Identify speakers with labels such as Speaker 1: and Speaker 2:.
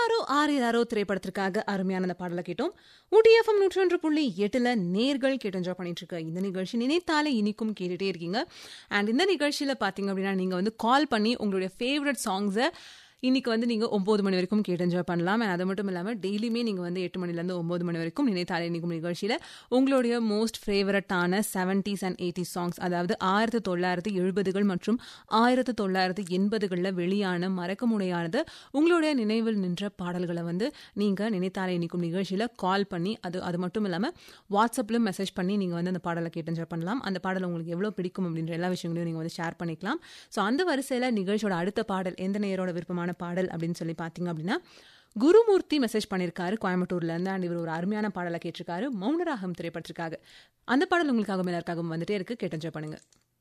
Speaker 1: ஆராரோ ஆரிராரோ திரைப்படத்திற்காக அருமையான அந்த பாடலை கேட்டோம் ஊடிஎஃப்எம் நூற்றி ஒன்று புள்ளி எட்டுல நேர்கள் கேட்டு என்ஜாய் பண்ணிட்டு இருக்க இந்த நிகழ்ச்சி நினைத்தாலே இனிக்கும் கேட்டுட்டே இருக்கீங்க அண்ட் இந்த நிகழ்ச்சியில பாத்தீங்க அப்படின்னா நீங்க வந்து கால் பண்ணி உங்களுடைய ஃபேவரட் சாங்ஸை இன்னைக்கு வந்து நீங்கள் ஒம்பது மணி வரைக்கும் கேட்டு என்ஜாய் பண்ணலாம் And அது மட்டும் இல்லாமல் டெய்லியுமே நீங்கள் வந்து எட்டு மணிலேருந்து ஒம்பது மணி வரைக்கும் நினைத்தாலே நிற்கும் நிகழ்ச்சியில் உங்களுடைய மோஸ்ட் ஃபேவரட்டான செவன்டீஸ் அண்ட் எயிட்டி சாங்ஸ் அதாவது ஆயிரத்தி தொள்ளாயிரத்தி எழுபதுகள் மற்றும் ஆயிரத்தி தொள்ளாயிரத்தி எண்பதுகளில் வெளியான மறக்க முடியாத உங்களுடைய நினைவில் நின்ற பாடல்களை வந்து நீங்கள் நினைத்தாலே நிற்கும் நிகழ்ச்சியில் கால் பண்ணி அது அது மட்டும் இல்லாமல் வாட்ஸ்அப்லையும் மெசேஜ் பண்ணி நீங்கள் வந்து அந்த பாடலை கேட்டு என்ஜாய் பண்ணலாம் அந்த பாடல் உங்களுக்கு எவ்வளோ பிடிக்கும் அப்படின்ற எல்லா விஷயங்களையும் நீங்கள் வந்து ஷேர் பண்ணிக்கலாம் ஸோ அந்த வரிசையில் நிகழ்ச்சியோட அடுத்த பாடல் எந்த நேரோட விருப்பமான பாடல் அப்படின்னு சொல்லி பார்த்தீங்க அப்படின்னா குருமூர்த்தி மெசேஜ் பண்ணியிருக்காரு கோயம்புத்தூர்ல இருந்து அண்ட் இவர் ஒரு அருமையான பாடலை கேட்டிருக்காரு மௌனராகம் திரைப்படத்திற்காக அந்த பாடல் உங்களுக்காகவும் எல்லாருக்காகவும் வந்துட்டே இருக்கு கேட்டு என்ஜாய் பண்ணுங்க